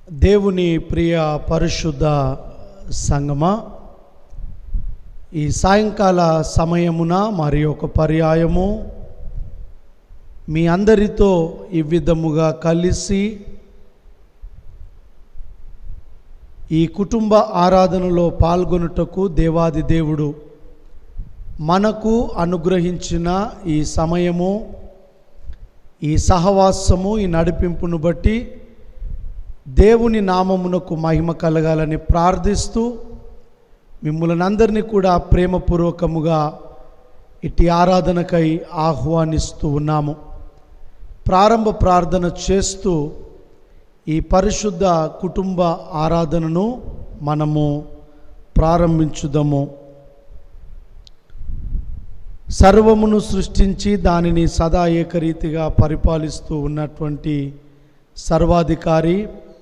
దేవుని ప్రియ పరిశుద్ధ సంగమా ఈ సాయంకాల సమయమున మరి ఒక పర్యాయము మీ అందరితో ఈ విధముగా కలిసి ఈ కుటుంబ ఆరాధనలో పాల్గొనుటకు దేవాది దేవుడు మనకు అనుగ్రహించిన ఈ సమయము ఈ సహవాసము ఈ నడిపింపును బట్టి దేవుని నామమునకు మహిమ కలగాలని ప్రార్థిస్తూ మిమ్మల్ని అందరినీ కూడా ప్రేమపూర్వకముగా ఇట్టి ఆరాధనకై ఆహ్వానిస్తూ ఉన్నాము ప్రారంభ ప్రార్థన చేస్తూ ఈ పరిశుద్ధ కుటుంబ ఆరాధనను మనము ప్రారంభించుదాము సర్వమును సృష్టించి దానిని సదా ఏకరీతిగా పరిపాలిస్తూ ఉన్నటువంటి సర్వాధికారి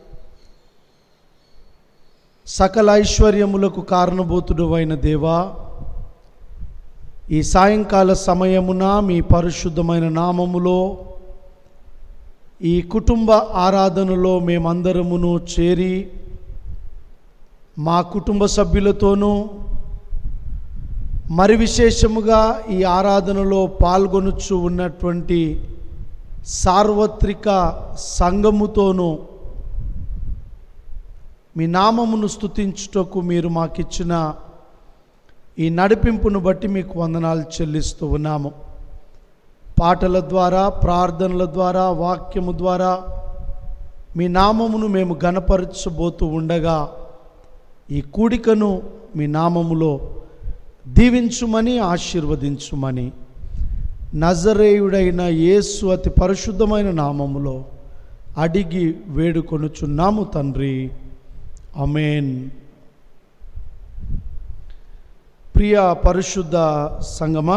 సకల ఐశ్వర్యములకు కారణభూతుడు అయిన దేవా ఈ సాయంకాల సమయమున మీ పరిశుద్ధమైన నామములో ఈ కుటుంబ ఆరాధనలో మేమందరమును చేరి మా కుటుంబ సభ్యులతోనూ మరి విశేషముగా ఈ ఆరాధనలో పాల్గొనుచు ఉన్నటువంటి సార్వత్రిక సంఘముతోనూ మీ నామమును స్తుతించుటకు మీరు మాకిచ్చిన ఈ నడిపింపును బట్టి మీకు వందనాలు చెల్లిస్తూ ఉన్నాము పాటల ద్వారా ప్రార్థనల ద్వారా వాక్యము ద్వారా మీ నామమును మేము గణపరచబోతూ ఉండగా ఈ కూడికను మీ నామములో దీవించుమని ఆశీర్వదించుమని నజరేయుడైన యేసు అతి పరిశుద్ధమైన నామములో అడిగి వేడుకొనుచున్నాము తండ్రి అమేన్ ప్రియ పరిశుద్ధ సంగమ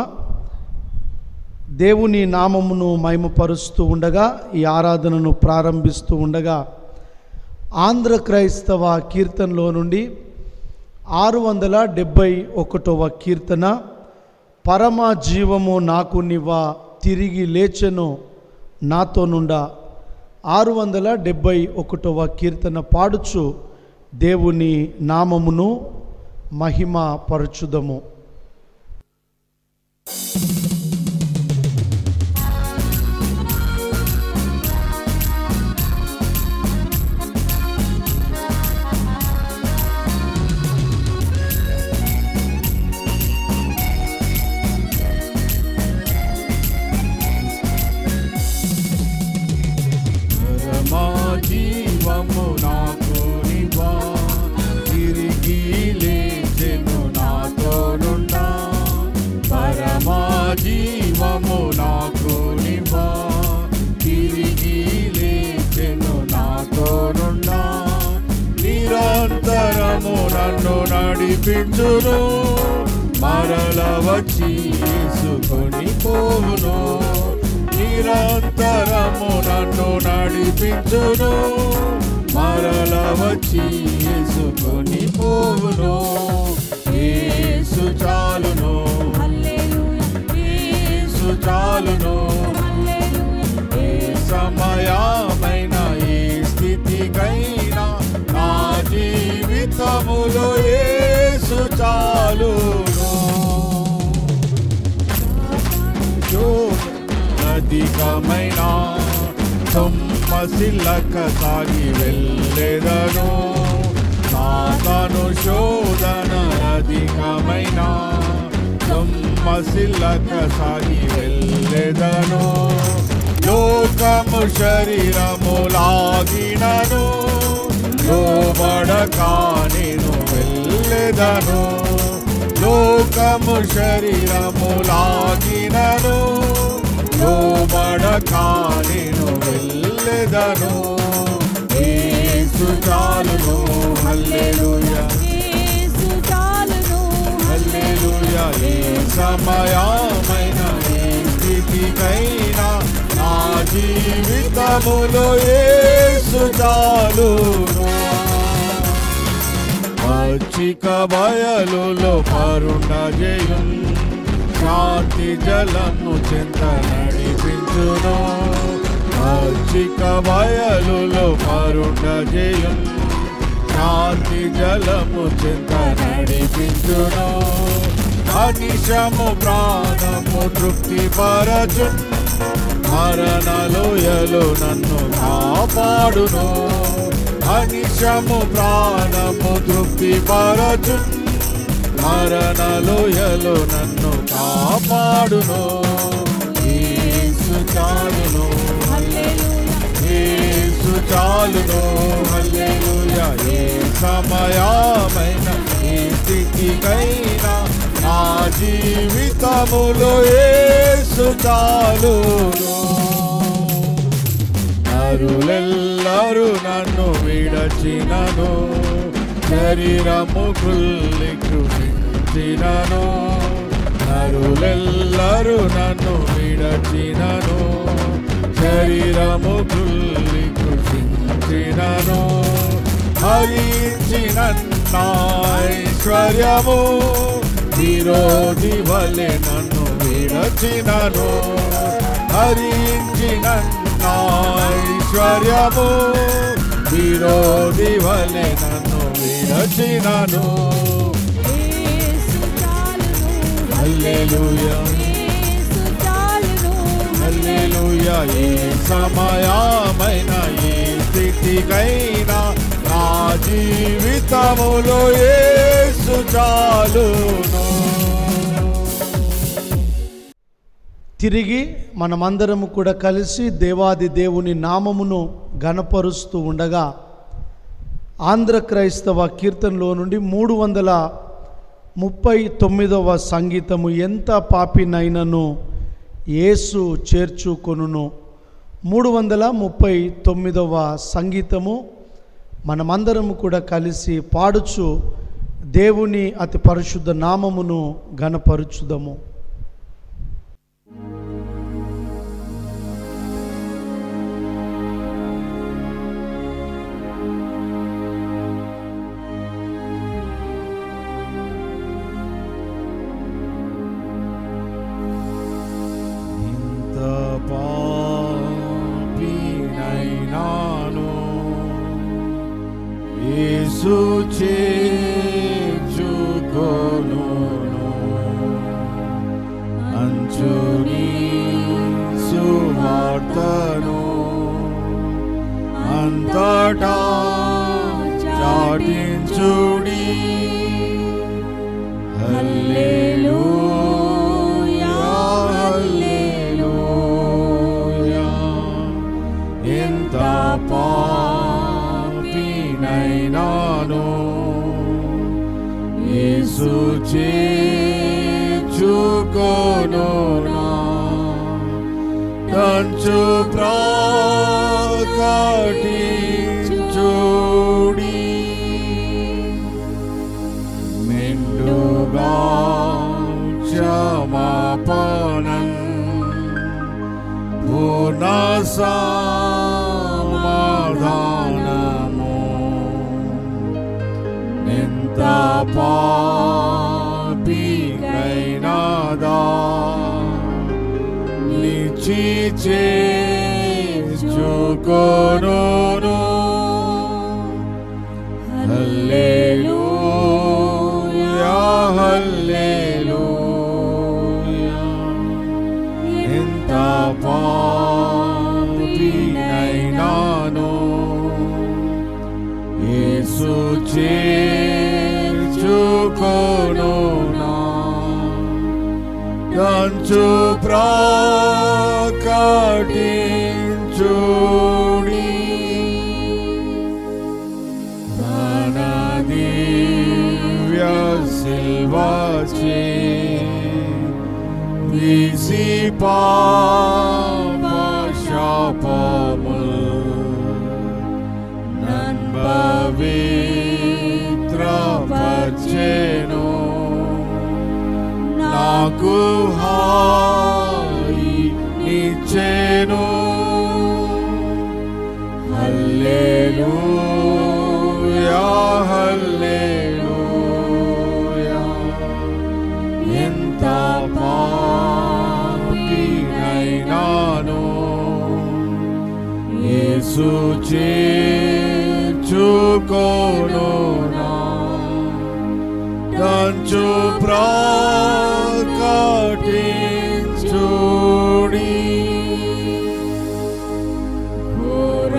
దేవుని నామమును మహిమపరుస్తూ ఉండగా ఈ ఆరాధనను ప్రారంభిస్తూ ఉండగా ఆంధ్ర క్రైస్తవ కీర్తనలో నుండి ఆరు వందల డెబ్భై ఒకటవ కీర్తన పరమ జీవము నాకు నివ్వ తిరిగి లేచెను నాతో నుండా ఆరు వందల డెబ్భై ఒకటవ కీర్తన పాడుచు దేవుని నామమును మహిమ పరచుదము పరమా జీవము నాకు నివా తిరిగి లేచెను నాతోనున్నా పరమా జీవము నాకు నివా తిరిగి లేచెను నాతోనున్నా నిరంతరము నన్ను నడిపించును మరల వచ్చి యేసుకొని పోవును నిరంతరము నన్ను నడిపించును మరల వచ్చి యేసుకొని పోవును యేసు చాలును యేసు చాలును ఏ సమయమైన ఏ స్థితికైనా నా జీవితములో యేసు చాలును అధికమైన సొమ్మసిల్లక సాగి వెళ్ళేదను సాతను శోధన అధికమైన సొమ్మసిల్లక సాగి వెళ్ళేదను లోకము శరీరము లాగినను లోబడక నేను వెళ్ళేదను లోకము శరీరము లాగినను లోబడక నేను వెళ్ళెదను యేసు చాలును హల్లెలూయా హల్లెలూయా ఏ సమయమైన ఏ స్థితికైనా నా జీవితములో యేసు చాలును పచ్చిక బయలులో పరుండ జయం శాంతి జలము చెంత నడిపించును పచ్చిక బయలులో పరుండజేయున్ శాంతి జలము చింత నడిపించును అనిశము ప్రాణము తృప్తి పరచున్ మరణలోయలు నన్ను కాపాడును అనిశము ప్రాణము తృప్తి పరచున్ మరణలోయలు నన్ను కాపాడును యేసు చాలును యేసు చాలును హల్లెలూయా ఏ సమయమైన ఏ స్థితికైనా నా జీవితములో యేసు చాలును నరులెల్లరూ నన్ను విడచినను శరీరము కుల్లి కృషించినను నరులెల్లరూ నన్ను విడచినను శరీరము కుల్లి కృషించినను హరించిన ఐశ్వర్యము విరోధి వలె నన్ను విరచినను హరించిన ఐశ్వర్యము విరోధి వలె నన్ను విరచినను హల్లెలూయా హల్లెలూయా ఏ సమయమైన ఏ స్థితికైనా నా జీవితములో యేసు చాలును తిరిగి మనమందరము కూడా కలిసి దేవాది దేవుని నామమును గణపరుస్తూ ఉండగా ఆంధ్ర క్రైస్తవ కీర్తనలో నుండి మూడు వందల ముప్పై తొమ్మిదవ సంగీతము ఎంత పాపినైనను యేసు చేర్చుకొనును మూడు వందల ముప్పై తొమ్మిదవ సంగీతము మనమందరము కూడా కలిసి పాడుచు దేవుని అతి పరిశుద్ధ నామమును గణపరుచుదము ఇంత పాపినైనాను యేసు చేర్చుకొనును అంచుని సువార్తను అంతటా చాటించుడి హల్లెలూయా హల్లెలూయా ఎంత పాపినైనాను యేసు చేర్చుకొనునా కంచు ప్రాకటించుడి మెండుగా క్షమాపణం పూర్ణ సమాధానము ఎంత పాపికైనాదా నిచి చేర్చుకొనును హల్లెలూయా హల్లెలూయా ఎంత పాపినైనాను యేసు చేర్చుకొనునా కంచు ప్రాకటించుడి మన దివ్య సిల్వాచే విసి పాప శాపముల్ నన్పవిత్రపచ్చెను నాకు హాయి నిచ్చెను హల్లెలూయా హల్లెలూయా ఎంత పాపినైనాను యేసు చేర్చుకొను కంచు ప్రకటించుడి ఘోర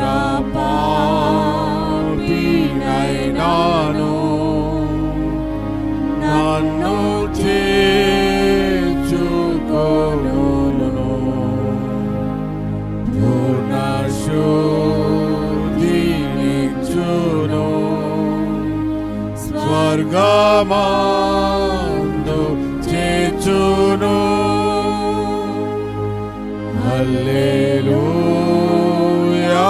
పాపినైనాను నన్ను చేర్చుకొను పూర్ణ శుద్ధినిచ్చును స్వర్గమందు చేర్చును హల్లెలూయా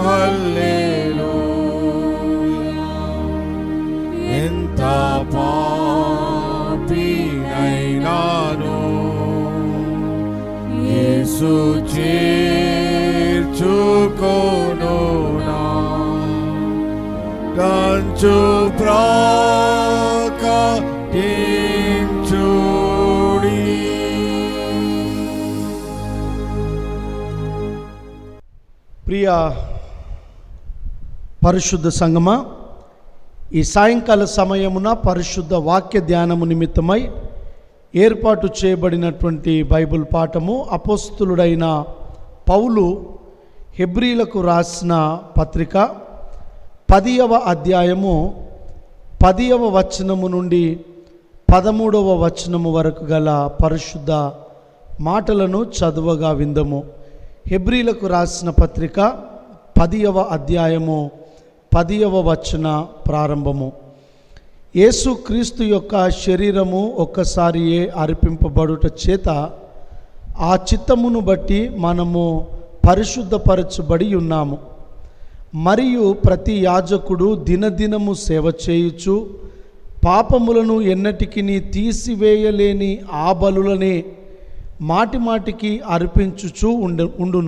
హల్లెలూయా ఎంత పాపినైనాను యేసు చేర్చుకొను కంచు ప్రాకటించుడి ప్రియ పరిశుద్ధ సంగమా ఈ సాయంకాల సమయమున పరిశుద్ధ వాక్య ధ్యానము నిమిత్తమై ఏర్పాటు చేయబడినటువంటి బైబిల్ పాఠము అపోస్తులుడైన పౌలు హెబ్రీలకు రాసిన పత్రిక పదియవ అధ్యాయము పదియవ వచనము నుండి పదమూడవ వచనము వరకు గల పరిశుద్ధ మాటలను చదువగా విందము హెబ్రీలకు రాసిన పత్రిక పదియవ అధ్యాయము పదియవ వచన ప్రారంభము యేసుక్రీస్తు యొక్క శరీరము ఒక్కసారియే అర్పింపబడుట చేత ఆ చిత్తమును బట్టి మనము పరిశుద్ధపరచబడి ఉన్నాము మరియు ప్రతి యాజకుడు దినదినము సేవ చేయుచు పాపములను ఎన్నటికి తీసివేయలేని ఆ బలులనే మాటి మాటికి అర్పించుచు ఉండు ఉండును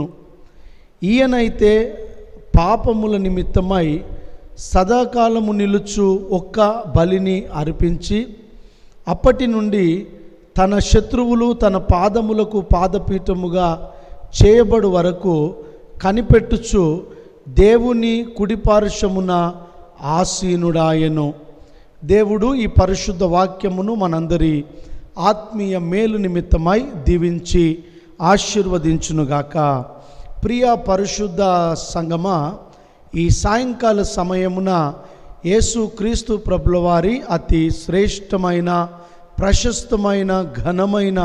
ఈయనైతే పాపముల నిమిత్తమై సదాకాలము నిలుచు ఒక్క బలిని అర్పించి అప్పటి నుండి తన శత్రువులు తన పాదములకు పాదపీఠముగా చేయబడు వరకు కనిపెట్టుచు దేవుని కుడిపార్శ్వమున ఆసీనుడాయను దేవుడు ఈ పరిశుద్ధ వాక్యమును మనందరి ఆత్మీయ మేలు నిమిత్తమై దీవించి ఆశీర్వదించునుగాక ప్రియ పరిశుద్ధ సంగమ ఈ సాయంకాల సమయమున యేసు క్రీస్తు ప్రభుల వారి అతి శ్రేష్టమైన ప్రశస్తమైన ఘనమైన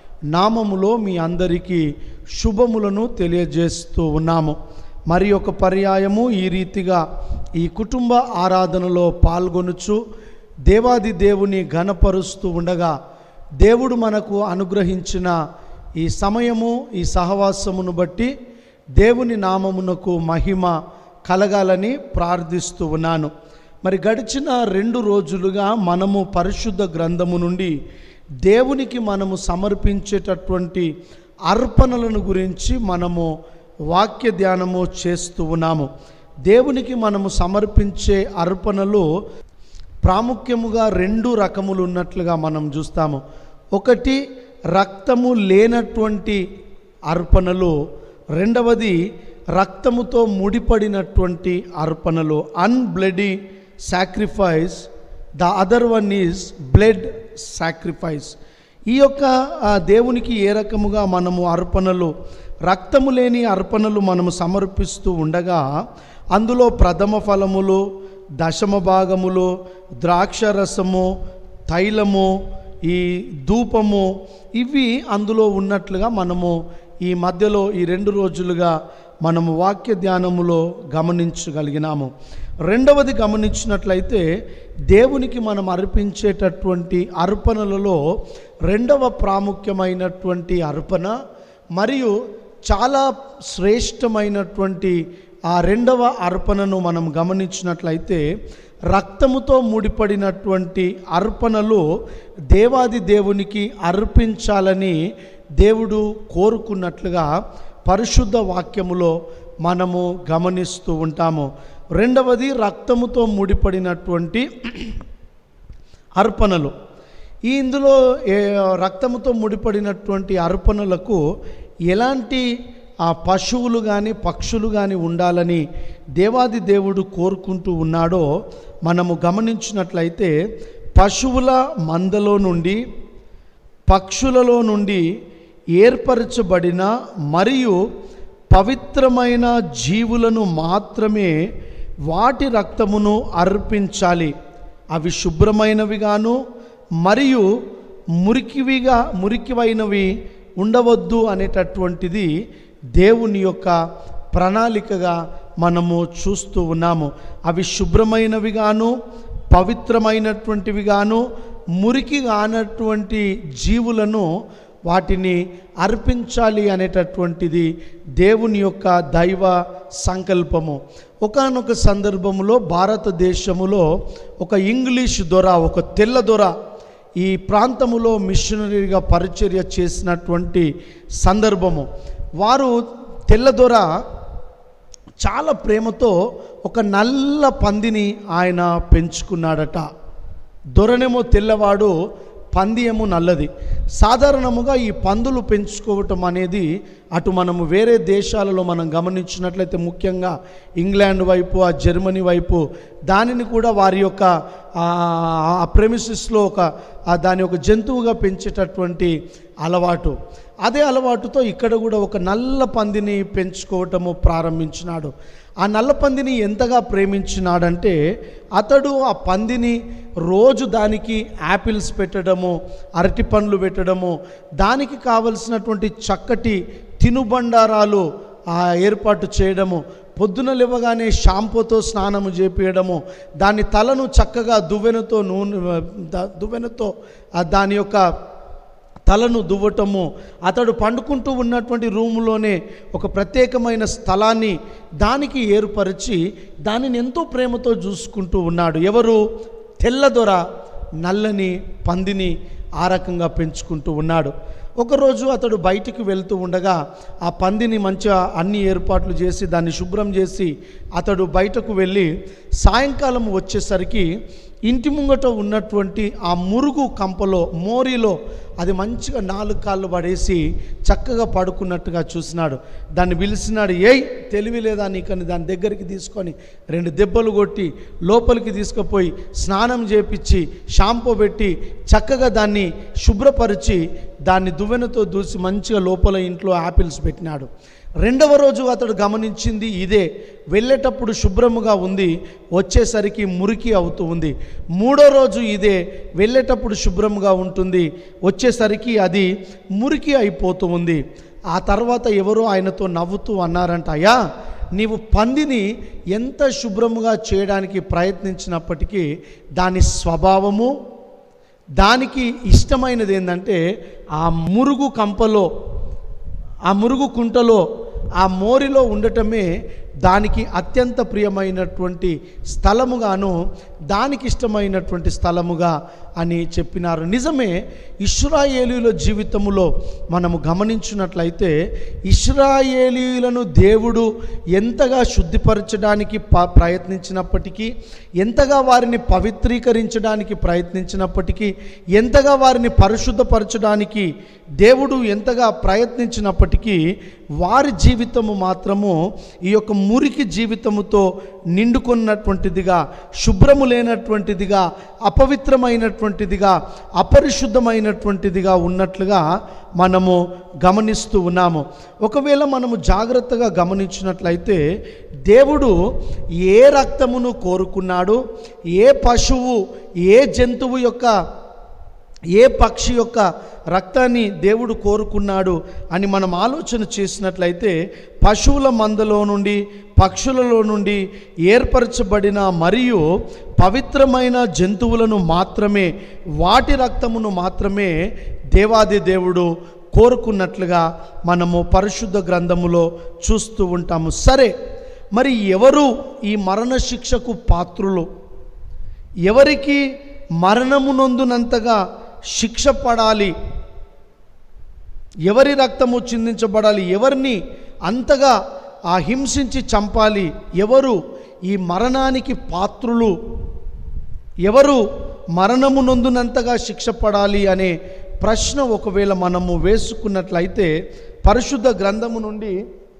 నామములో మీ అందరికీ శుభములను తెలియజేస్తూ ఉన్నాము మరి ఒక పర్యాయము ఈ రీతిగా ఈ కుటుంబ ఆరాధనలో పాల్గొనుచు దేవాది దేవుని ఘనపరుస్తూ ఉండగా దేవుడు మనకు అనుగ్రహించిన ఈ సమయము ఈ సహవాసమును బట్టి దేవుని నామమునకు మహిమ కలగాలని ప్రార్థిస్తూ ఉన్నాను మరి గడిచిన రెండు రోజులుగా మనము పరిశుద్ధ గ్రంథము నుండి దేవునికి మనము సమర్పించేటటువంటి అర్పణలను గురించి మనము వాక్య ధ్యానము చేస్తూ ఉన్నాము దేవునికి మనము సమర్పించే అర్పణలు ప్రాముఖ్యముగా రెండు రకములు ఉన్నట్లుగా మనం చూస్తాము ఒకటి రక్తము లేనటువంటి అర్పణలు రెండవది రక్తముతో ముడిపడినటువంటి అర్పణలు unbloody sacrifice the other one is blood sacrifice ఈ యొక్క ఆ, దేవునికి ఏ రకముగా మనము అర్పణలు రక్తము లేని అర్పణలు మనము సమర్పిస్తూ ఉండగా అందులో ప్రథమ ఫలములు దశమ భాగములు ద్రాక్షరసము తైలము ఈ ధూపము ఇవి అందులో ఉన్నట్లుగా మనము ఈ మధ్యలో ఈ రెండు రోజులుగా మనము వాక్య ధ్యానములో గమనించగలిగినాము రెండవది గమనించినట్లయితే దేవునికి మనం అర్పించేటటువంటి అర్పణలలో రెండవ ప్రాముఖ్యమైనటువంటి అర్పణ మరియు చాలా శ్రేష్టమైనటువంటి ఆ రెండవ అర్పణను మనం గమనించినట్లయితే రక్తముతో ముడిపడినటువంటి అర్పణలు దేవాది దేవునికి అర్పించాలని దేవుడు కోరుకున్నట్లుగా పరిశుద్ధ వాక్యములో మనము గమనిస్తూ ఉంటాము రెండవది రక్తముతో ముడిపడినటువంటి అర్పణలు ఈ ఇందులో ఏ రక్తముతో ముడిపడినటువంటి అర్పణలకు ఎలాంటి ఆ పశువులు కానీ పక్షులు కానీ ఉండాలని దేవాది దేవుడు కోరుకుంటూ ఉన్నాడో మనము గమనించినట్లయితే పశువుల మందలో నుండి పక్షులలో నుండి ఏర్పరచబడిన మరియు పవిత్రమైన జీవులను మాత్రమే వాటి రక్తమును అర్పించాలి అవి శుభ్రమైనవిగాను మరియు మురికివిగా మురికివైనవి ఉండవద్దు అనేటటువంటిది దేవుని యొక్క ప్రణాళికగా మనము చూస్తూ ఉన్నాము అవి శుభ్రమైనవిగాను పవిత్రమైనటువంటివిగాను మురికి కానటువంటి జీవులను వాటిని అర్పించాలి అనేటటువంటిది దేవుని యొక్క దైవ సంకల్పము ఒకానొక సందర్భంలో భారతదేశములో ఒక ఇంగ్లీష్ దొర ఒక తెల్ల దొర ఈ ప్రాంతములో మిషనరీగా పరిచర్య చేసినటువంటి సందర్భము వారు తెల్లదొర చాలా ప్రేమతో ఒక నల్ల పందిని ఆయన పెంచుకున్నాడట దొరనేమో తెల్లవాడు పంది ఏమో నల్లది సాధారణముగా ఈ పందులు పెంచుకోవటం అనేది అటు మనము వేరే దేశాలలో మనం గమనించినట్లయితే ముఖ్యంగా ఇంగ్లాండ్ వైపు ఆ జర్మనీ వైపు దానిని కూడా వారి యొక్క ఆ ప్రెమిసిస్లో ఒక ఆ దాని ఒక జంతువుగా పెంచేటటువంటి అలవాటు అదే అలవాటుతో ఇక్కడ కూడా ఒక నల్ల పందిని పెంచుకోవటము ప్రారంభించినాడు ఆ నల్ల పందిని ఎంతగా ప్రేమించినాడంటే అతడు ఆ పందిని రోజు దానికి యాపిల్స్ పెట్టడము అరటి పండ్లు పెట్టడము దానికి కావలసినటువంటి చక్కటి తినుబండారాలు ఆ ఏర్పాటు చేయడము పొద్దున లేవగానే షాంపూతో స్నానము చేపించడము దాని తలను చక్కగా దువ్వెనతో నూనె ద- దువ్వెనతో ఆ దాని యొక్క తలను దువ్వటము అతడు పండుకుంటూ ఉన్నటువంటి రూములోనే ఒక ప్రత్యేకమైన స్థలాన్ని దానికి ఏర్పరిచి దానిని ఎంతో ప్రేమతో చూసుకుంటూ ఉన్నాడు ఎవరు తెల్లదొర నల్లని పందిని ఆ రకంగా పెంచుకుంటూ ఉన్నాడు ఒకరోజు అతడు బయటికి వెళ్తూ ఉండగా ఆ పందిని మంచిగా అన్ని ఏర్పాట్లు చేసి దాన్ని శుభ్రం చేసి అతడు బయటకు వెళ్ళి సాయంకాలం వచ్చేసరికి ఇంటి ముంగట ఉన్నటువంటి ఆ మురుగు కంపలో మోరిలో అది మంచిగా నాలుగు కాళ్ళు పడేసి చక్కగా పడుకున్నట్టుగా చూసినాడు దాన్ని పిలిచినాడు ఏయ్ తెలివి లేదా నీకని దాని దగ్గరికి తీసుకొని రెండు దెబ్బలు కొట్టి లోపలికి తీసుకుపోయి స్నానం చేపించి షాంపూ పెట్టి చక్కగా దాన్ని శుభ్రపరిచి దాన్ని దువ్వెనతో దూసి మంచిగా లోపల ఇంట్లో యాపిల్స్ పెట్టినాడు రెండవ రోజు అతడు గమనించింది ఇదే వెళ్ళేటప్పుడు శుభ్రముగా ఉంది వచ్చేసరికి మురికి అవుతూ ఉంది మూడో రోజు ఇదే వెళ్ళేటప్పుడు శుభ్రముగా ఉంటుంది వచ్చేసరికి అది మురికి అయిపోతూ ఉంది ఆ తర్వాత ఎవరో ఆయనతో నవ్వుతూ అన్నారంట అయ్యా నీవు పందిని ఎంత శుభ్రముగా చేయడానికి ప్రయత్నించినప్పటికీ దాని స్వభావము దానికి ఇష్టమైనది ఏంటంటే ఆ మురుగు కంపలో ఆ మురుగు కుంటలో ఆ మోరిలో ఉండటమే దానికి అత్యంత ప్రియమైనటువంటి స్థలముగాను దానికి ఇష్టమైనటువంటి స్థలముగా అని చెప్పినారు నిజమే ఇస్రాయేలీల జీవితములో మనము గమనించినట్లయితే ఇస్రాయేలీలను దేవుడు ఎంతగా శుద్ధిపరచడానికి ప ప్రయత్నించినప్పటికీ ఎంతగా వారిని పవిత్రీకరించడానికి ప్రయత్నించినప్పటికీ ఎంతగా వారిని పరిశుద్ధపరచడానికి దేవుడు ఎంతగా ప్రయత్నించినప్పటికీ వారి జీవితము మాత్రము ఈ యొక్క మురికి జీవితముతో నిండుకున్నటువంటిదిగా శుభ్రము లేనటువంటిదిగా అపవిత్రమైనటువంటిదిగా అపరిశుద్ధమైనటువంటిదిగా ఉన్నట్లుగా మనము గమనిస్తూ ఉన్నాము ఒకవేళ మనము జాగ్రత్తగా గమనించినట్లయితే దేవుడు ఏ రక్తమును కోరుకున్నాడు ఏ పశువు ఏ జంతువు యొక్క ఏ పక్షి యొక్క రక్తాన్ని దేవుడు కోరుకున్నాడు అని మనం ఆలోచన చేసినట్లయితే పశువుల మందలో నుండి పక్షులలో నుండి ఏర్పరచబడిన మరియు పవిత్రమైన జంతువులను మాత్రమే వాటి రక్తమును మాత్రమే దేవాది దేవుడు కోరుకున్నట్లుగా మనము పరిశుద్ధ గ్రంథములో చూస్తూ ఉంటాము సరే మరి ఎవరు ఈ మరణ శిక్షకు పాత్రులు ఎవరికి మరణము నొందునంతగా శిక్ష పడాలి ఎవరి రక్తము చిందించబడాలి ఎవరిని అంతగా ఆ హింసించి చంపాలి ఎవరు ఈ మరణానికి పాత్రులు ఎవరు మరణము నొందునంతగా శిక్ష పడాలి అనే ప్రశ్న ఒకవేళ మనము వేసుకున్నట్లయితే పరిశుద్ధ గ్రంథము నుండి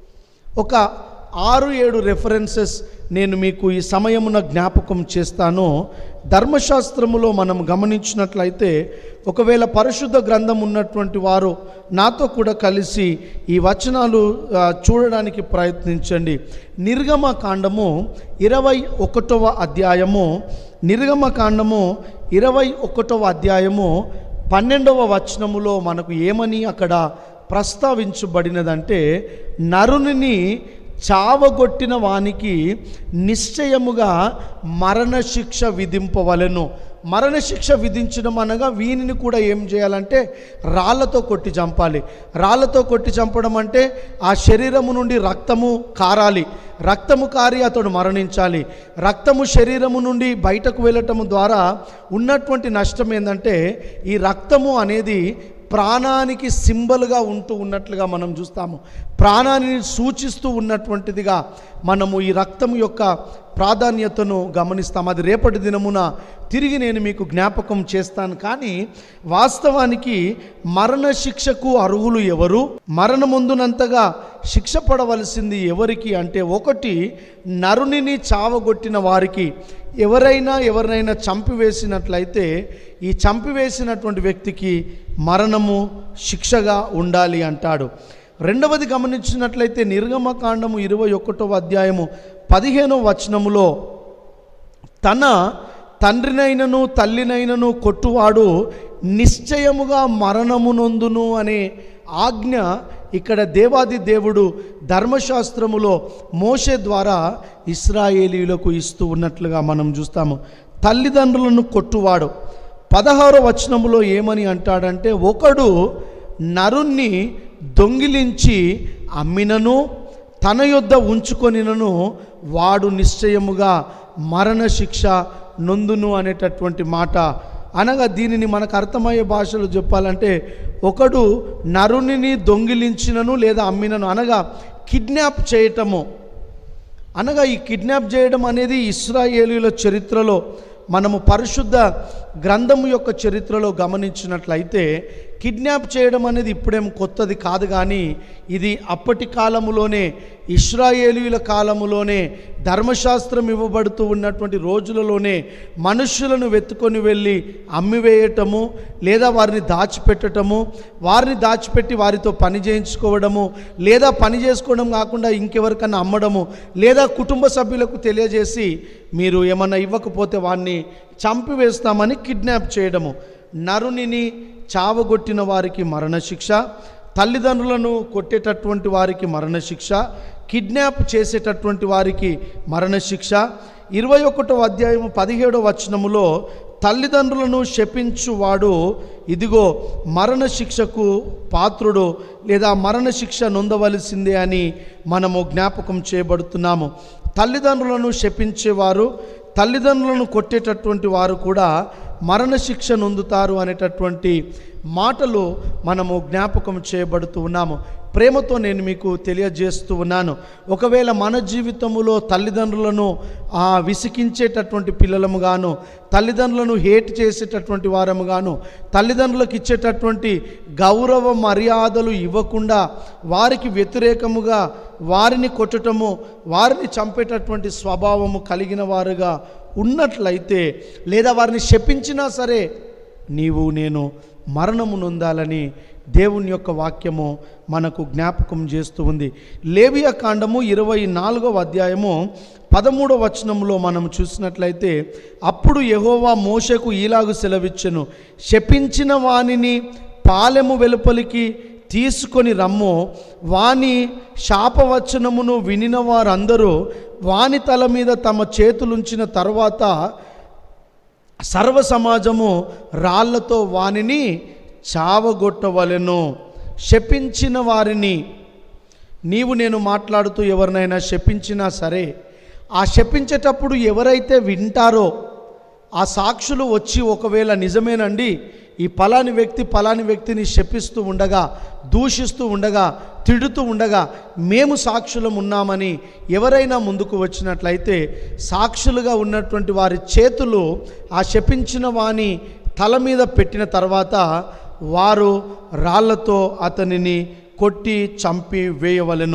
ఒక ఆరు ఏడు రెఫరెన్సెస్ నేను మీకు ఈ సమయమున జ్ఞాపకం చేస్తాను ధర్మశాస్త్రములో మనం గమనించినట్లయితే ఒకవేళ పరిశుద్ధ గ్రంథం ఉన్నటువంటి వారు నాతో కూడా కలిసి ఈ వచనాలు ఆ, చూడడానికి ప్రయత్నించండి నిర్గమ కాండము ఇరవై ఒకటవ అధ్యాయము నిర్గమ కాండము ఇరవై ఒకటవ అధ్యాయము పన్నెండవ వచనములో మనకు ఏమని అక్కడ ప్రస్తావించబడినదంటే నరునిని చావగొట్టిన వానికి నిశ్చయముగా మరణశిక్ష విధింపవలెను మరణశిక్ష విధించడం అనగా వీనిని కూడా ఏం చేయాలంటే రాళ్లతో కొట్టి చంపాలి రాళ్లతో కొట్టి చంపడం అంటే ఆ శరీరము నుండి రక్తము కారాలి రక్తము కారి అతడు మరణించాలి రక్తము శరీరము నుండి బయటకు వెళ్ళటము ద్వారా ఉన్నటువంటి నష్టం ఏంటంటే ఈ రక్తము అనేది ప్రాణానికి సింబల్గా ఉంటూ ఉన్నట్లుగా మనం చూస్తాము ప్రాణాన్ని సూచిస్తూ ఉన్నటువంటిదిగా మనము ఈ రక్తం యొక్క ప్రాధాన్యతను గమనిస్తాం అది రేపటి దినమున తిరిగి నేను మీకు జ్ఞాపకం చేస్తాను కానీ వాస్తవానికి మరణ శిక్షకు అర్హులు ఎవరు మరణముందునంతగా శిక్ష పడవలసింది ఎవరికి అంటే ఒకటి నరునిని చావగొట్టిన వారికి ఎవరైనా ఎవరినైనా చంపివేసినట్లయితే ఈ చంపివేసినటువంటి వ్యక్తికి మరణము శిక్షగా ఉండాలి అంటాడు రెండవది గమనించినట్లయితే నిర్గమకాండము ఇరవై ఒకటవ అధ్యాయము పదిహేనో వచనములో తన తండ్రినైనను తల్లినైనను కొట్టువాడు నిశ్చయముగా మరణమునొందును అనే ఆజ్ఞ ఇక్కడ దేవాది దేవుడు ధర్మశాస్త్రములో మోషే ద్వారా ఇస్రాయేలీలకు ఇస్తూ ఉన్నట్లుగా మనం చూస్తాము తల్లిదండ్రులను కొట్టువాడు పదహారో వచనములో ఏమని అంటాడంటే ఒకడు నరుణ్ణి దొంగిలించి అమ్మినను తన యొద్ద ఉంచుకొనినను వాడు నిశ్చయముగా మరణశిక్ష నొందును అనేటటువంటి మాట అనగా దీనిని మనకు అర్థమయ్యే భాషలో చెప్పాలంటే ఒకడు నరునిని దొంగిలించినను లేదా అమ్మినను అనగా కిడ్నాప్ చేయటము అనగా ఈ కిడ్నాప్ చేయడం అనేది ఇస్రాయేలీల చరిత్రలో మనము పరిశుద్ధ గ్రంథము యొక్క చరిత్రలో గమనించినట్లయితే కిడ్నాప్ చేయడం అనేది ఇప్పుడేం కొత్తది కాదు కానీ ఇది అప్పటి కాలములోనే ఇస్రాయేలీల కాలములోనే ధర్మశాస్త్రం ఇవ్వబడుతూ ఉన్నటువంటి రోజులలోనే మనుషులను వెతుకొని వెళ్ళి అమ్మివేయటము లేదా వారిని దాచిపెట్టటము వారిని దాచిపెట్టి వారితో పని చేయించుకోవడము లేదా పని చేసుకోవడం కాకుండా ఇంకెవరికన్నా అమ్మడము లేదా కుటుంబ సభ్యులకు తెలియజేసి మీరు ఏమన్నా ఇవ్వకపోతే వారిని చంపివేస్తామని కిడ్నాప్ చేయడము నరునిని చావగొట్టిన వారికి మరణశిక్ష తల్లిదండ్రులను కొట్టేటటువంటి వారికి మరణశిక్ష కిడ్నాప్ చేసేటటువంటి వారికి మరణశిక్ష ఇరవై ఒకటో అధ్యాయం పదిహేడో వచనములో తల్లిదండ్రులను శపించువాడు ఇదిగో మరణశిక్షకు పాత్రుడు లేదా మరణశిక్ష నొందవలసిందే అని మనము జ్ఞాపకం చేయబడుతున్నాము తల్లిదండ్రులను శపించేవారు తల్లిదండ్రులను కొట్టేటటువంటి వారు కూడా మరణశిక్ష నొందుతారు అనేటటువంటి మాటలు మనము జ్ఞాపకం చేయబడుతూ ఉన్నాము ప్రేమతో నేను మీకు తెలియజేస్తూ ఉన్నాను ఒకవేళ మన జీవితములో తల్లిదండ్రులను ఆ, విసికించేటటువంటి పిల్లలము గాను తల్లిదండ్రులను హేట్ చేసేటటువంటి వారము గాను తల్లిదండ్రులకు ఇచ్చేటటువంటి గౌరవ మర్యాదలు ఇవ్వకుండా వారికి వ్యతిరేకముగా వారిని కొట్టటము వారిని చంపేటటువంటి స్వభావము కలిగిన వారుగా ఉన్నట్లయితే లేదా వారిని శపించినా సరే నీవు నేను మరణము నొందాలని దేవుని యొక్క వాక్యము మనకు జ్ఞాపకం చేస్తూ ఉంది లేవియా కాండము ఇరవై నాలుగవ అధ్యాయము పదమూడవ వచనంలో మనం చూసినట్లయితే అప్పుడు యెహోవా మోషకు ఈలాగు సెలవిచ్చెను శపించిన వానిని పాలెము వెలుపలికి తీసుకొని రమ్ము వాని శాపవచనమును వినిన వారందరూ వాని తల మీద తమ చేతులుంచిన తర్వాత సర్వ సమాజము రాళ్లతో వానిని చావగొట్టవలెను శపించిన వారిని నీవు నేను మాట్లాడుతూ ఎవరినైనా శపించినా సరే ఆ శపించేటప్పుడు ఎవరైతే వింటారో ఆ సాక్షులు వచ్చి ఒకవేళ నిజమేనండి ఈ పలాని వ్యక్తి పలాని వ్యక్తిని శపిస్తూ ఉండగా దూషిస్తూ ఉండగా తిడుతూ ఉండగా మేము సాక్షులం ఉన్నామని ఎవరైనా ముందుకు వచ్చినట్లయితే సాక్షులుగా ఉన్నటువంటి వారి చేతులు ఆ శపించిన వాని తల మీద పెట్టిన తర్వాత వారు రాళ్లతో అతనిని కొట్టి చంపి వేయవలెను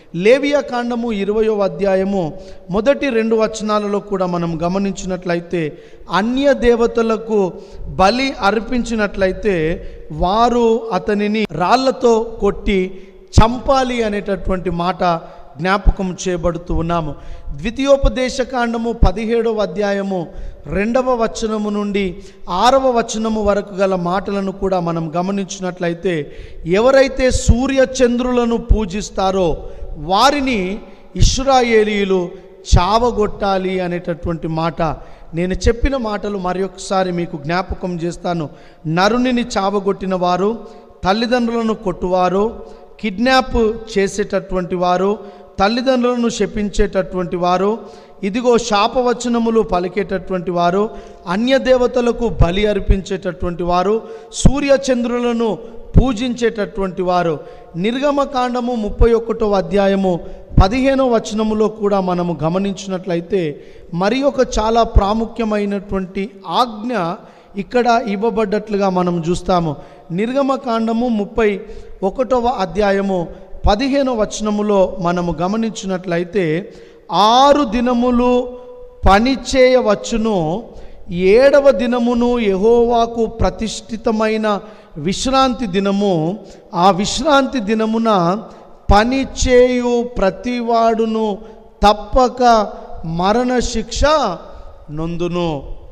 లేవియా కాండము ఇరవయో అధ్యాయము మొదటి రెండు వచనాలలో కూడా మనం గమనించినట్లయితే అన్య దేవతలకు బలి అర్పించినట్లయితే వారు అతనిని రాళ్లతో కొట్టి చంపాలి అనేటటువంటి మాట జ్ఞాపకం చేయబడుతూ ఉన్నాము ద్వితీయోపదేశ కాండము పదిహేడవ అధ్యాయము రెండవ వచనము నుండి ఆరవ వచనము వరకు గల మాటలను కూడా మనం గమనించినట్లయితే ఎవరైతే సూర్య చంద్రులను పూజిస్తారో వారిని ఇష్రాయేలీయులు చావగొట్టాలి అనేటటువంటి మాట నేను చెప్పిన మాటలు మరొకసారి మీకు జ్ఞాపకం చేస్తాను నరునిని చావగొట్టిన వారు తల్లిదండ్రులను కొట్టువారు కిడ్నాప్ చేసేటటువంటి వారు తల్లిదండ్రులను శపించేటటువంటి వారు ఇదిగో శాపవచనములు పలికేటటువంటి వారు అన్య దేవతలకు బలి అర్పించేటటువంటి వారు సూర్యచంద్రులను పూజించేటటువంటి వారు నిర్గమకాండము ముప్పై ఒకటో అధ్యాయము పదిహేనో వచనములో కూడా మనము గమనించినట్లయితే మరి ఒక చాలా ప్రాముఖ్యమైనటువంటి ఆజ్ఞ ఇక్కడ ఇవ్వబడ్డట్లుగా మనం చూస్తాము నిర్గమకాండము ముప్పై ఒకటవ అధ్యాయము పదిహేనో వచనములో మనము గమనించినట్లయితే ఆరు దినములు పని చేయవచ్చును ఏడవ దినమును యహోవాకు ప్రతిష్ఠితమైన విశ్రాంతి దినము ఆ విశ్రాంతి దినమున పని చేయు ప్రతివాడును తప్పక మరణ శిక్ష నొందును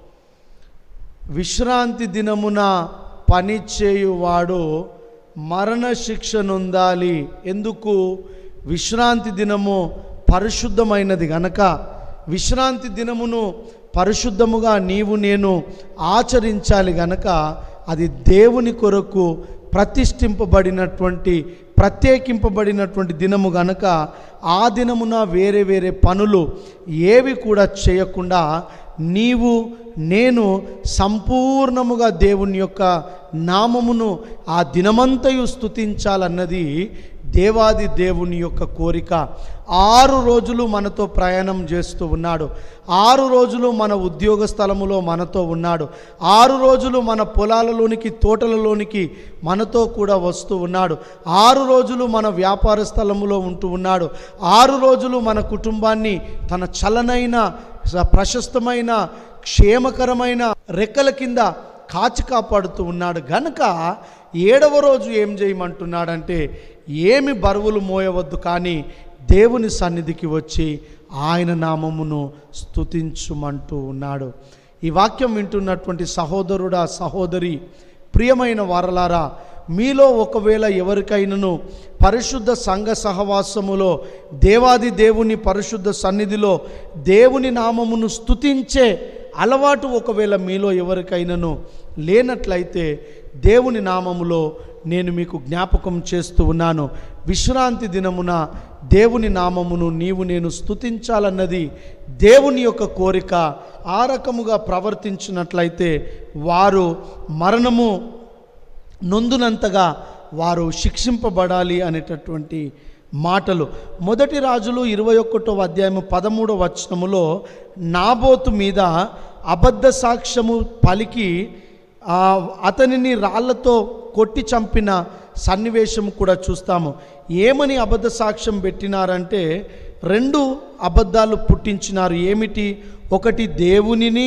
విశ్రాంతి దినమున పని చేయువాడు మరణ శిక్ష నొందాలి ఎందుకు విశ్రాంతి దినము పరిశుద్ధమైనది గనక విశ్రాంతి దినమును పరిశుద్ధముగా నీవు నేను ఆచరించాలి గనక అది దేవుని కొరకు ప్రతిష్ఠింపబడినటువంటి ప్రత్యేకింపబడినటువంటి దినము గనక ఆ దినమున వేరే వేరే పనులు ఏవి కూడా చేయకుండా నీవు నేను సంపూర్ణముగా దేవుని యొక్క నామమును ఆ దినమంతయు స్తుతించాలన్నది దేవాది దేవుని యొక్క కోరిక ఆరు రోజులు మనతో ప్రయాణం చేస్తూ ఉన్నాడు ఆరు రోజులు మన ఉద్యోగ స్థలములో మనతో ఉన్నాడు ఆరు రోజులు మన పొలాలలోనికి తోటలలోనికి మనతో కూడా వస్తూ ఉన్నాడు ఆరు రోజులు మన వ్యాపార స్థలములో ఉంటూ ఉన్నాడు ఆరు రోజులు మన కుటుంబాన్ని తన చలనైన స- ప్రశస్తమైన క్షేమకరమైన రెక్కల కింద కాచి కాపాడుతూ ఉన్నాడు గనక ఏడవ రోజు ఏం చేయమంటున్నాడంటే ఏమి బరువులు మోయవద్దు కానీ దేవుని సన్నిధికి వచ్చి ఆయన నామమును స్తుతించుమంటూ ఉన్నాడు ఈ వాక్యం వింటున్నటువంటి సహోదరుడా సహోదరి ప్రియమైన వారలారా మీలో ఒకవేళ ఎవరికైనాను పరిశుద్ధ సంఘ సహవాసములో దేవాది దేవుని పరిశుద్ధ సన్నిధిలో దేవుని నామమును స్తుతించే అలవాటు ఒకవేళ మీలో ఎవరికైనాను లేనట్లయితే దేవుని నామములో నేను మీకు జ్ఞాపకం చేస్తూ ఉన్నాను విశ్రాంతి దినమున దేవుని నామమును నీవు నేను స్తుతించాలన్నది దేవుని యొక్క కోరిక ఆ రకముగా ప్రవర్తించినట్లయితే వారు మరణము నొందునంతగా వారు శిక్షింపబడాలి అనేటటువంటి మాటలు మొదటి రాజులు ఇరవై ఒకటో అధ్యాయము పదమూడవ వచనములో నాబోతు మీద అబద్ధ సాక్ష్యము పలికి ఆ, అతనిని రాళ్లతో కొట్టి చంపిన సన్నివేశం కూడా చూస్తాము ఏమని అబద్ధ సాక్ష్యం పెట్టినారంటే రెండు అబద్ధాలు పుట్టించినారు ఏమిటి ఒకటి దేవునిని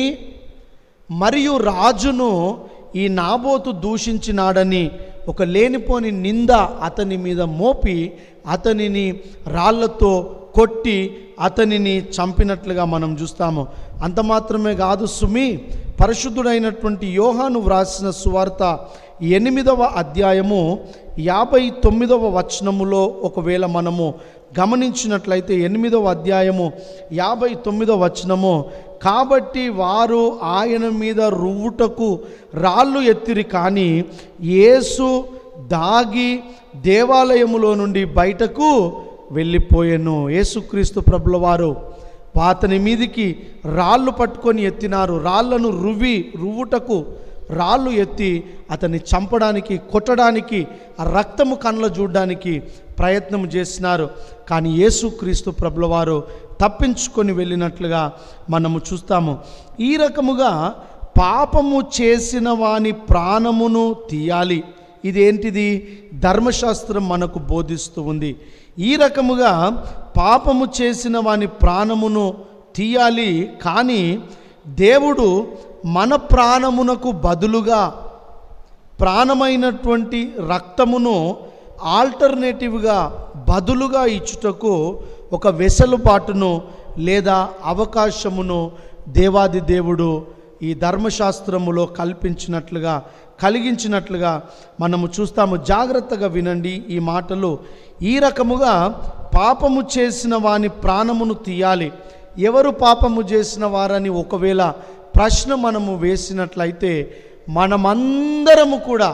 మరియు రాజును ఈ నాబోతు దూషించినాడని ఒక లేనిపోని నింద అతని మీద మోపి అతనిని రాళ్లతో కొట్టి అతనిని చంపినట్లుగా మనం చూస్తాము అంత మాత్రమే కాదు సుమి పరిశుద్ధుడైనటువంటి యోహాను వ్రాసిన సువార్త ఎనిమిదవ అధ్యాయము యాభై తొమ్మిదవ వచనములో ఒకవేళ మనము గమనించినట్లయితే ఎనిమిదవ అధ్యాయము యాభై తొమ్మిదవ వచనము కాబట్టి వారు ఆయన మీద రువ్వుటకు రాళ్ళు ఎత్తిరి కానీ యేసు దాగి దేవాలయములో నుండి బయటకు వెళ్ళిపోయాను యేసుక్రీస్తు ప్రభుల వారు అతని మీదికి రాళ్ళు పట్టుకొని ఎత్తినారు రాళ్లను రువ్వి రువ్వుటకు రాళ్ళు ఎత్తి అతన్ని చంపడానికి కొట్టడానికి ఆ రక్తము కళ్ళ చూడడానికి ప్రయత్నం చేసినారు కానీ యేసుక్రీస్తు ప్రభుల వారు తప్పించుకొని వెళ్ళినట్లుగా మనము చూస్తాము ఈ రకముగా పాపము చేసిన వాని ప్రాణమును తీయాలి ఇదేంటిది ధర్మశాస్త్రం మనకు బోధిస్తూ ఉంది ఈ రకముగా పాపము చేసిన వాని ప్రాణమును తీయాలి కానీ దేవుడు మన ప్రాణమునకు బదులుగా ప్రాణమైనటువంటి రక్తమును ఆల్టర్నేటివ్గా బదులుగా ఇచ్చుటకు ఒక వెసలుబాటును లేదా అవకాశమును దేవాది దేవుడు ఈ ధర్మశాస్త్రములో కల్పించినట్లుగా కలిగించినట్లుగా మనము చూస్తాము జాగ్రత్తగా వినండి ఈ మాటలు ఈ రకముగా పాపము చేసిన వాని ప్రాణమును తీయాలి ఎవరు పాపము చేసిన వారని ఒకవేళ ప్రశ్న మనము వేసినట్లయితే మనమందరము కూడా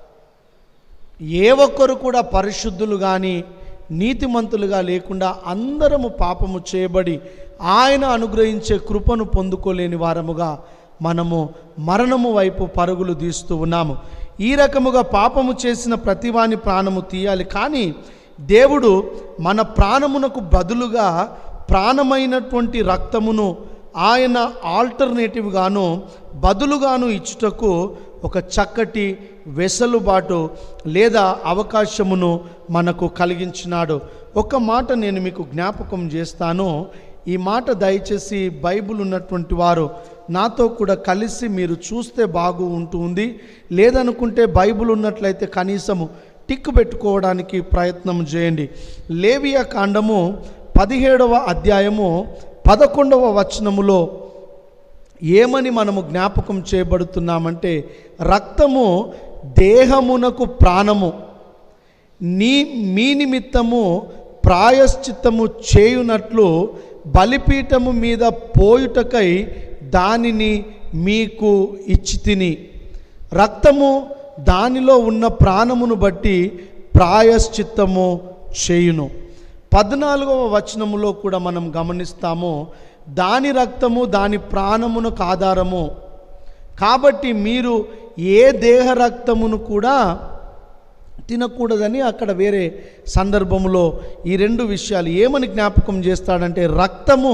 ఏ ఒక్కరు కూడా పరిశుద్ధులు కానీ నీతిమంతులుగా లేకుండా అందరము పాపము చేయబడి ఆయన అనుగ్రహించే కృపను పొందుకోలేని వారముగా మనము మరణము వైపు పరుగులు తీస్తూ ఉన్నాము ఈ రకముగా పాపము చేసిన ప్రతివాని ప్రాణము తీయాలి కానీ దేవుడు మన ప్రాణమునకు బదులుగా ప్రాణమైనటువంటి రక్తమును ఆయన ఆల్టర్నేటివ్గాను బదులుగాను ఇచ్చుటకు ఒక చక్కటి వెసలుబాటు లేదా అవకాశమును మనకు కలిగించినాడు ఒక మాట నేను మీకు జ్ఞాపకం చేస్తాను ఈ మాట దయచేసి బైబిల్ ఉన్నటువంటి వారు నాతో కూడా కలిసి మీరు చూస్తే బాగు ఉంటుంది లేదనుకుంటే బైబిల్ ఉన్నట్లయితే కనీసము టిక్ పెట్టుకోవడానికి ప్రయత్నం చేయండి లేవియా కాండము పదిహేడవ అధ్యాయము పదకొండవ వచనములో ఏమని మనము జ్ఞాపకం చేయబడుతున్నామంటే రక్తము దేహమునకు ప్రాణము నీ మీ నిమిత్తము ప్రాయశ్చిత్తము చేయునట్లు బలిపీఠము మీద పోయుటకై దానిని మీకు ఇచ్చి తిని రక్తము దానిలో ఉన్న ప్రాణమును బట్టి ప్రాయశ్చిత్తము చేయును పద్నాలుగవ వచనములో కూడా మనం గమనిస్తాము దాని రక్తము దాని ప్రాణమునకు ఆధారము కాబట్టి మీరు ఏ దేహ రక్తమును కూడా తినకూడదని అక్కడ వేరే సందర్భంలో ఈ రెండు విషయాలు ఏమని జ్ఞాపకం చేస్తాడంటే రక్తము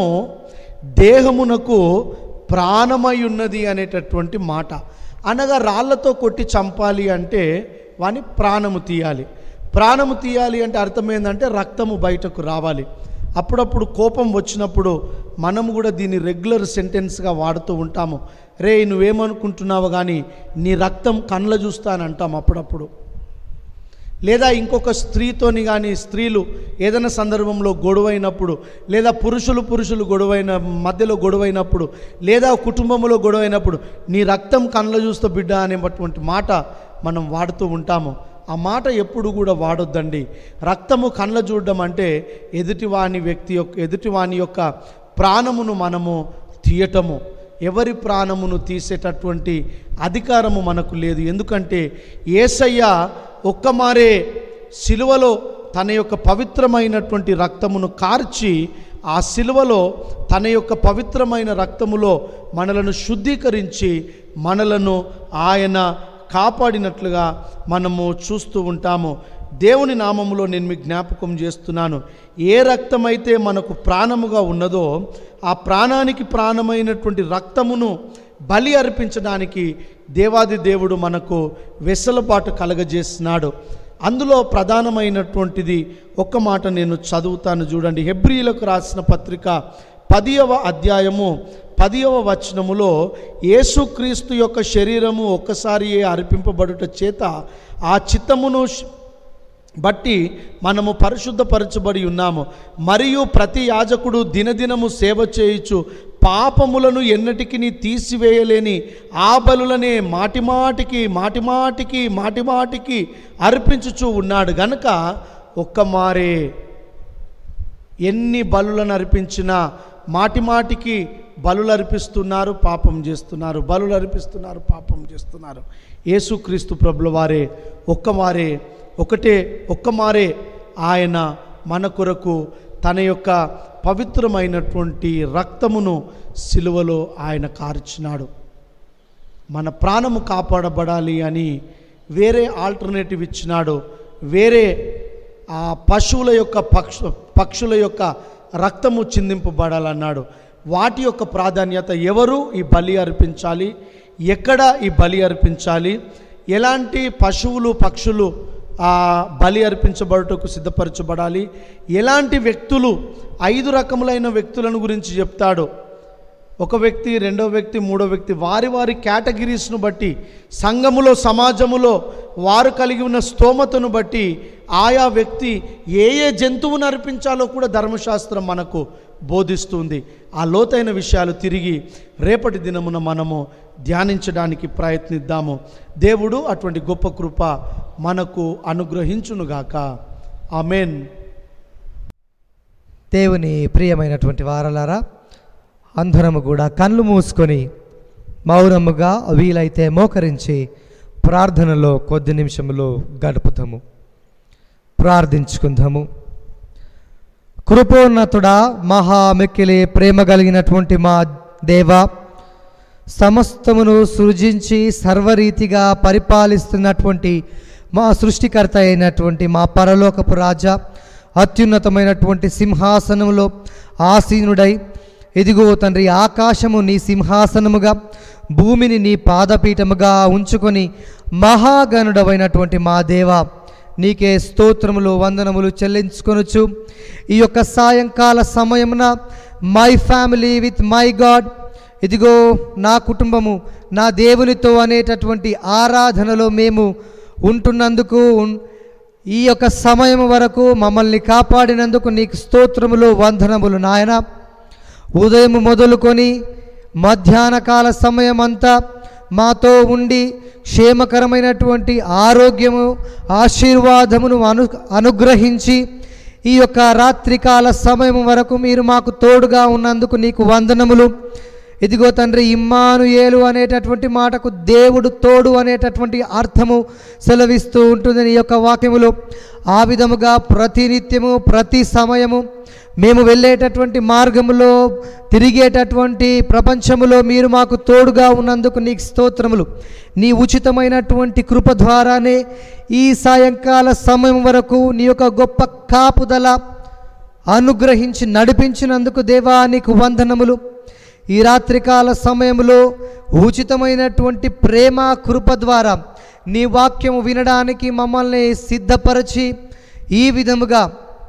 దేహమునకు ప్రాణమై ఉన్నది అనేటటువంటి మాట అనగా రాళ్లతో కొట్టి చంపాలి అంటే వాని ప్రాణము తీయాలి ప్రాణము తీయాలి అంటే అర్థమైందంటే రక్తము బయటకు రావాలి అప్పుడప్పుడు కోపం వచ్చినప్పుడు మనము కూడా దీన్ని రెగ్యులర్ సెంటెన్స్గా వాడుతూ ఉంటాము రే నువ్వేమనుకుంటున్నావు కానీ నీ రక్తం కళ్ళ చూస్తానంటాం అప్పుడప్పుడు లేదా ఇంకొక స్త్రీతోని కానీ స్త్రీలు ఏదైనా సందర్భంలో గొడవైనప్పుడు లేదా పురుషులు పురుషులు గొడవైన మధ్యలో గొడవైనప్పుడు లేదా కుటుంబంలో గొడవైనప్పుడు నీ రక్తం కళ్ళ చూస్తే బిడ్డ అనేటువంటి మాట మనం వాడుతూ ఉంటాము ఆ మాట ఎప్పుడు కూడా వాడొద్దండి రక్తము కళ్ళ చూడడం అంటే ఎదుటివాని వ్యక్తి యొక్క ఎదుటివాని యొక్క ప్రాణమును మనము తీయటము ఎవరి ప్రాణమును తీసేటటువంటి అధికారము మనకు లేదు ఎందుకంటే ఏసయ్య ఒక్కమారే సిలువలో తన యొక్క పవిత్రమైనటువంటి రక్తమును కార్చి ఆ సిలువలో తన యొక్క పవిత్రమైన రక్తములో మనలను శుద్ధీకరించి మనలను ఆయన కాపాడినట్లుగా మనము చూస్తూ ఉంటాము దేవుని నామములో నేను మీకు జ్ఞాపకం చేస్తున్నాను ఏ రక్తమైతే మనకు ప్రాణముగా ఉన్నదో ఆ ప్రాణానికి ప్రాణమైనటువంటి రక్తమును బలి అర్పించడానికి దేవాది దేవుడు మనకు వెసలుబాటు కలగజేస్తున్నాడు అందులో ప్రధానమైనటువంటిది ఒక్క మాట నేను చదువుతాను చూడండి హెబ్రిలకు రాసిన పత్రిక పదియవ అధ్యాయము పదియవ వచనములో యేసుక్రీస్తు యొక్క శరీరము ఒక్కసారి అర్పింపబడుట చేత ఆ చిత్తమును శ్- బట్టి మనము పరిశుద్ధపరచబడి ఉన్నాము మరియు ప్రతి యాజకుడు దినదినము సేవ చేయుచు పాపములను ఎన్నటికి తీసివేయలేని ఆ బలులనే మాటిమాటికి మాటిమాటికి మాటిమాటికి అర్పించుచూ ఉన్నాడు గనుక ఒక్క మారే ఎన్ని బలులను అర్పించినా మాటిమాటికి బలులు అర్పిస్తున్నారు పాపం చేస్తున్నారు బలులు అర్పిస్తున్నారు పాపం చేస్తున్నారు యేసుక్రీస్తు ప్రభుల వారే ఒక్కమారే ఒకటే ఒక్కమారే ఆయన మన కొరకు తన యొక్క పవిత్రమైనటువంటి రక్తమును సిలువలో ఆయన కార్చినాడు మన ప్రాణము కాపాడబడాలి అని వేరే ఆల్టర్నేటివ్ ఇచ్చినాడు వేరే ఆ పశువుల యొక్క పక్షు పక్షుల యొక్క రక్తము చిందింపబడాలన్నాడు వాటి యొక్క ప్రాధాన్యత ఎవరు ఈ బలి అర్పించాలి ఎక్కడ ఈ బలి అర్పించాలి ఎలాంటి పశువులు పక్షులు ఆ బలి అర్పించబడుటకు సిద్ధపరచబడాలి ఎలాంటి వ్యక్తులు ఐదు రకములైన వ్యక్తులను గురించి చెప్తాడు ఒక వ్యక్తి రెండో వ్యక్తి మూడో వ్యక్తి వారి వారి కేటగిరీస్ను బట్టి సంఘములో సమాజములో వారు కలిగి ఉన్న స్తోమతను బట్టి ఆయా వ్యక్తి ఏ ఏ జంతువును అర్పించాలో కూడా ధర్మశాస్త్రం మనకు బోధిస్తుంది ఆ లోతైన విషయాలు తిరిగి రేపటి దినమున మనము ధ్యానించడానికి ప్రయత్నిద్దాము దేవుడు అటువంటి గొప్ప కృప మనకు అనుగ్రహించునుగాక ఆమెన్ దేవుని ప్రియమైనటువంటి వారలారా అందరము కూడా కళ్ళు మూసుకొని మౌనముగా వీలైతే మోకరించి ప్రార్థనలో కొద్ది నిమిషములు గడుపుతాము ప్రార్థించుకుందాము కృపోన్నతుడా మహామిక్కిలి ప్రేమ కలిగినటువంటి మా దేవ సమస్తమును సృజించి సర్వరీతిగా పరిపాలిస్తున్నటువంటి మా సృష్టికర్త అయినటువంటి మా పరలోకపు రాజా అత్యున్నతమైనటువంటి సింహాసనములో ఆసీనుడై ఇదిగో తండ్రి ఆకాశము నీ సింహాసనముగా భూమిని నీ పాదపీఠముగా ఉంచుకొని మహాగణుడమైనటువంటి మా దేవ నీకే స్తోత్రములు వందనములు చెల్లించుకొనొచ్చు ఈ యొక్క సాయంకాల సమయమున my family with my God ఇదిగో నా కుటుంబము నా దేవునితో అనేటటువంటి ఆరాధనలో మేము ఉంటున్నందుకు ఉన్- ఈ యొక్క సమయం వరకు మమ్మల్ని కాపాడినందుకు నీకు స్తోత్రములు వందనములు నాయన ఉదయం మొదలుకొని మధ్యాహ్న కాల సమయం అంతా మాతో ఉండి క్షేమకరమైనటువంటి ఆరోగ్యము ఆశీర్వాదమును అను అనుగ్రహించి ఈ యొక్క రాత్రికాల సమయం వరకు మీరు మాకు తోడుగా ఉన్నందుకు నీకు వందనములు ఇదిగో తండ్రి ఇమ్మానుయేలు అనేటటువంటి మాటకు దేవుడు తోడు అనేటటువంటి అర్థము సెలవిస్తూ ఉంటుంది నీ యొక్క వాక్యములో ఆ విధముగా ప్రతినిత్యము ప్రతి సమయము మేము వెళ్ళేటటువంటి మార్గములో తిరిగేటటువంటి ప్రపంచములో మీరు మాకు తోడుగా ఉన్నందుకు నీకు స్తోత్రములు నీ ఉచితమైనటువంటి కృప ద్వారానే ఈ సాయంకాల సమయం వరకు నీ యొక్క గొప్ప కాపుదల అనుగ్రహించి నడిపించినందుకు దేవా నీకు వందనములు ఈ రాత్రికాల సమయంలో ఉచితమైనటువంటి ప్రేమ కృప ద్వారా నీ వాక్యము వినడానికి మమ్మల్ని సిద్ధపరచి ఈ విధముగా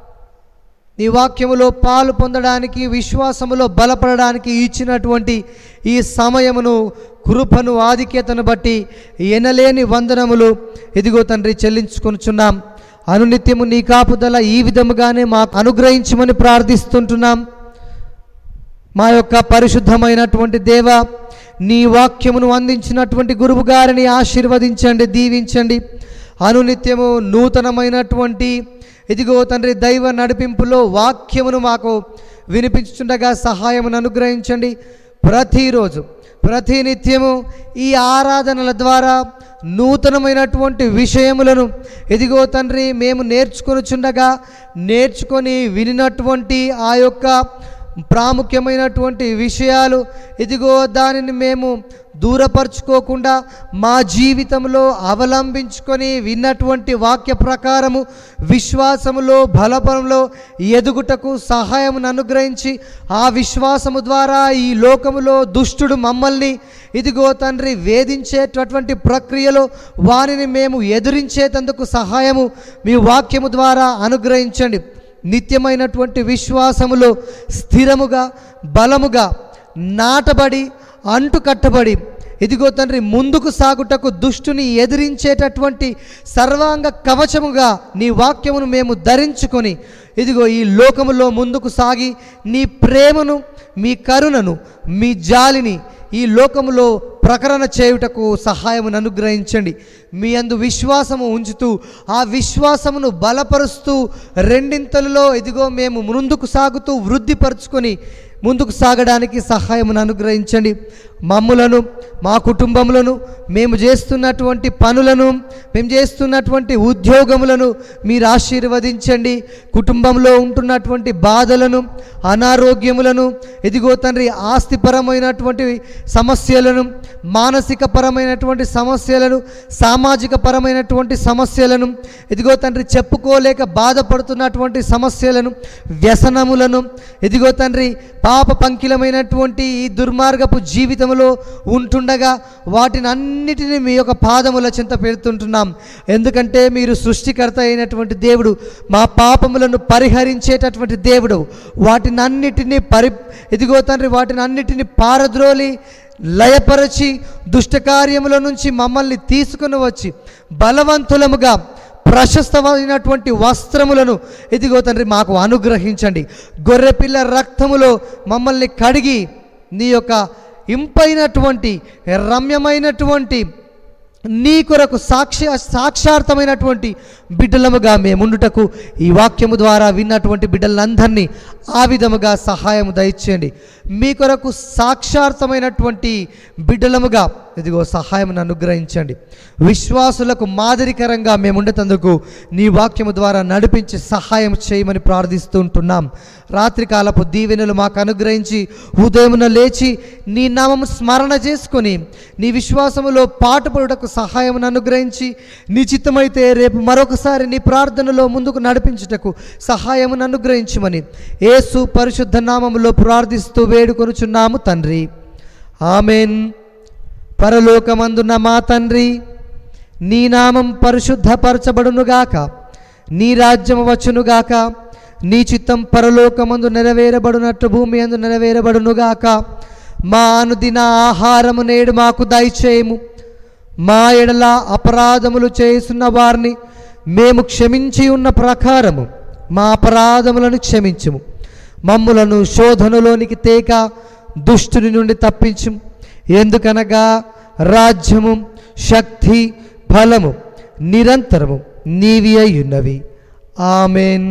నీ వాక్యములో పాలు పొందడానికి విశ్వాసములో బలపడడానికి ఇచ్చినటువంటి ఈ సమయమును కృపను ఆధిక్యతను బట్టి ఎనలేని వందనములు ఇదిగో తండ్రి చెల్లించుకొనుచున్నాం అనునిత్యము నీ కాపుదల ఈ విధముగానే మాకు అనుగ్రహించమని ప్రార్థిస్తుంటున్నాం మా యొక్క పరిశుద్ధమైనటువంటి దేవ నీ వాక్యమును అందించినటువంటి గురువు గారిని ఆశీర్వదించండి దీవించండి అనునిత్యము నూతనమైనటువంటి ఇదిగో తండ్రి దైవ నడిపింపులో వాక్యమును మాకు వినిపించుండగా సహాయమును అనుగ్రహించండి ప్రతిరోజు ప్రతినిత్యము ఈ ఆరాధనల ద్వారా నూతనమైనటువంటి విషయములను ఇదిగో తండ్రి మేము నేర్చుకొనుచుండగా నేర్చుకొని వినినటువంటి ఆ యొక్క ప్రాముఖ్యమైనటువంటి విషయాలు ఇదిగో దానిని మేము దూరపరుచుకోకుండా మా జీవితంలో అవలంబించుకొని విన్నటువంటి వాక్య ప్రకారము విశ్వాసములో బలపంలో ఎదుగుటకు సహాయమును అనుగ్రహించి ఆ విశ్వాసము ద్వారా ఈ లోకములో దుష్టుడు మమ్మల్ని ఇదిగో తండ్రి వేధించేటటువంటి ప్రక్రియలో వారిని మేము ఎదురించేటందుకు సహాయము మీ వాక్యము ద్వారా అనుగ్రహించండి నిత్యమైనటువంటి విశ్వాసములో స్థిరముగా బలముగా నాటబడి అంటు కట్టబడి ఇదిగో తండ్రి ముందుకు సాగుటకు దుష్టుని ఎదిరించేటటువంటి సర్వాంగ కవచముగా నీ వాక్యమును మేము ధరించుకొని ఇదిగో ఈ లోకములో ముందుకు సాగి నీ ప్రేమను మీ కరుణను మీ జాలిని ఈ లోకములో ప్రకరణ చేయుటకు సహాయమును అనుగ్రహించండి మీ అందు విశ్వాసము ఉంచుతూ ఆ విశ్వాసమును బలపరుస్తూ రెండింతలలో ఇదిగో మేము ముందుకు సాగుతూ వృద్ధిపరుచుకొని ముందుకు సాగడానికి సహాయమును అనుగ్రహించండి మమ్ములను మా కుటుంబములను మేము చేస్తున్నటువంటి పనులను మేము చేస్తున్నటువంటి ఉద్యోగములను మీరు ఆశీర్వదించండి కుటుంబంలో ఉంటున్నటువంటి బాధలను అనారోగ్యములను ఇదిగో తండ్రి ఆస్తిపరమైనటువంటి సమస్యలను మానసిక పరమైనటువంటి సమస్యలను సామాజిక పరమైనటువంటి సమస్యలను ఇదిగో తండ్రి చెప్పుకోలేక బాధపడుతున్నటువంటి సమస్యలను వ్యసనములను ఇదిగో తండ్రి పాప పంకిలమైనటువంటి ఈ దుర్మార్గపు జీవితంలో ఉంటుండగా వాటిని అన్నిటిని మీ యొక్క పాదముల చింత పెడుతుంటున్నాం ఎందుకంటే మీరు సృష్టికర్త అయినటువంటి దేవుడు మా పాపములను పరిహరించేటటువంటి దేవుడు వాటిని అన్నిటినీ పరి ఇదిగో తండ్రి వాటిని అన్నిటిని పారద్రోలి లయపరచి దుష్టకార్యముల నుంచి మమ్మల్ని తీసుకుని వచ్చి బలవంతులముగా ప్రశస్తమైనటువంటి వస్త్రములను ఇదిగో తండ్రి మాకు అనుగ్రహించండి గొర్రెపిల్ల రక్తములో మమ్మల్ని కడిగి నీ యొక్క ఇంపైనటువంటి రమ్యమైనటువంటి నీ కొరకు సాక్షి సాక్షార్థమైనటువంటి బిడ్డలముగా మేముండుటకు ఈ వాక్యము ద్వారా విన్నటువంటి బిడ్డలందరినీ ఆ విధముగా సహాయం దయచేయండి మీ కొరకు సాక్షార్థమైనటువంటి బిడ్డలముగా ఇదిగో సహాయం అనుగ్రహించండి విశ్వాసులకు మాదిరికరంగా మేముండేటందుకు నీ వాక్యము ద్వారా నడిపించి సహాయం చేయమని ప్రార్థిస్తూ ఉంటున్నాం రాత్రికాలపు దీవెనలు మాకు అనుగ్రహించి ఉదయమున లేచి నీ నామము స్మరణ చేసుకొని నీ విశ్వాసములో పాటుపడుటకు సహాయం అనుగ్రహించి నీ చిత్తమైతే రేపు మరొకసారి నీ ప్రార్థనలో ముందుకు నడిపించుటకు సహాయమును అనుగ్రహించమని యేసు పరిశుద్ధ నామములో ప్రార్థిస్తూ వేడుకొనుచున్నాము తండ్రి ఆమెన్ పరలోకమందున్న మా తండ్రి నీ నామం పరిశుద్ధపరచబడునుగాక నీ రాజ్యము వచ్చునుగాక నీ చిత్తం పరలోకమందు నెరవేరబడినట్టు భూమి అందు నెరవేరబడునుగాక మా అనుదిన ఆహారము నేడు మాకు దయచేయము మా ఎడల అపరాధములు చేస్తున్న వారిని మేము క్షమించి ఉన్న ప్రకారము మా అపరాధములను క్షమించుము మమ్ములను శోధనలోనికి తేక దుష్టుని నుండి తప్పించుము ఎందుకనగా రాజ్యము శక్తి ఫలము నిరంతరము నీవి అయి ఉన్నవి ఆమెన్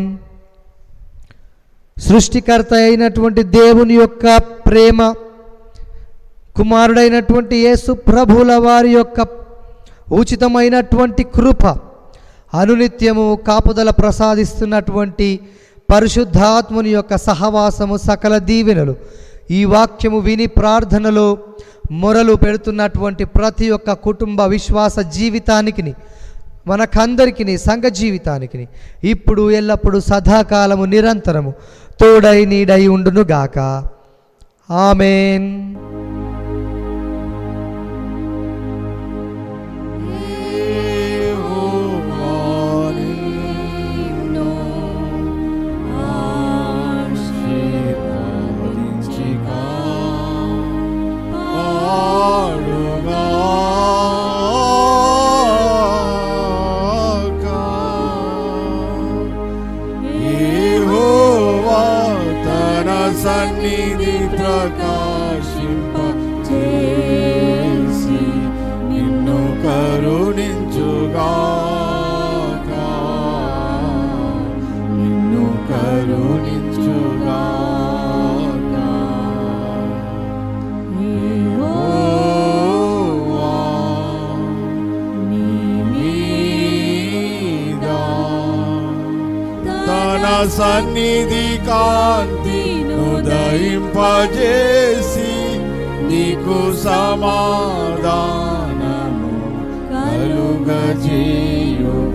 సృష్టికర్త అయినటువంటి దేవుని యొక్క ప్రేమ కుమారుడైనటువంటి యేసు ప్రభుల వారి యొక్క ఉచితమైనటువంటి కృప అనునిత్యము కాపుదల ప్రసాదిస్తున్నటువంటి పరిశుద్ధాత్ముని యొక్క సహవాసము సకల దీవెనలు ఈ వాక్యము విని ప్రార్థనలో మొరలు పెడుతున్నటువంటి ప్రతి ఒక్క కుటుంబ విశ్వాస జీవితానికి మనకందరికి సంఘ జీవితానికి ఇప్పుడు ఎల్లప్పుడూ సదాకాలము నిరంతరము తోడై నీడై ఉండునుగాక ఆమెన్ సన్నిధి ప్రకాశింప చేసి నిన్ను కరుణించుగాక నిన్ను కరుణించుగాక యెహోవా మీద తన సన్నిధి కాంతిను దయింపజేసి నీకు సమాధానము కలుగజేయుగాక